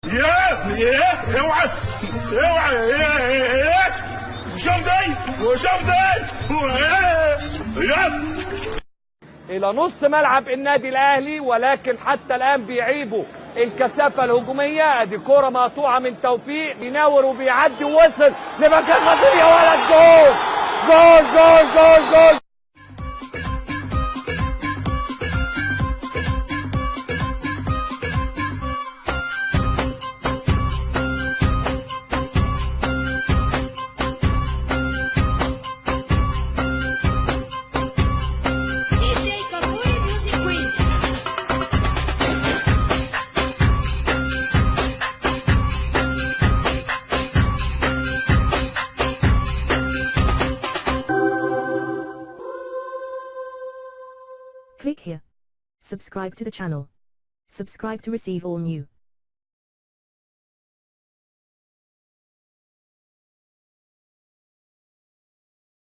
يا يا اوعى اوعى يا يا شوف دي وشوف دي يا الى نص ملعب النادي الاهلي ولكن حتى الان بيعيبوا الكثافه الهجوميه ادي كوره مقطوعه من توفيق بيناور وبيعدي ووصل لمكان خطير يا ولد جول جول جول جول جول DJ Kakuri Music Queen. Click here. Subscribe to the channel. Subscribe to receive all new